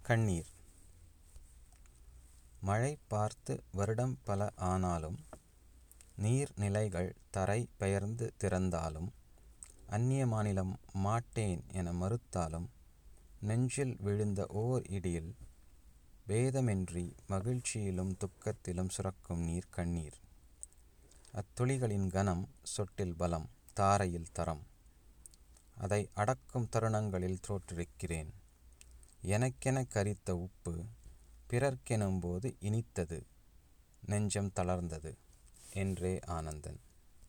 கண்ணீர் மழை பார்த்து வருடம் பல ஆனாலும் நீர்நிலைகள் தரை பெயர்ந்து திறந்தாலும் அந்நிய மாநிலம் மாட்டேன் என மறுத்தாலும் நெஞ்சில் விழுந்த ஓர் இடியில் பேதமின்றி மகிழ்ச்சியிலும் துக்கத்திலும் சுரக்கும் நீர் கண்ணீர் அத்துளிகளின் கனம் சொட்டில் பலம் தாரையில் தரம் அதை அடக்கும் தருணங்களில் தோற்றிருக்கிறேன் எனக்கென கரித்த உப்பு பிறர்க்கெனும்போது இனித்தது நெஞ்சம் தளர்ந்தது என்றே ஆனந்தன்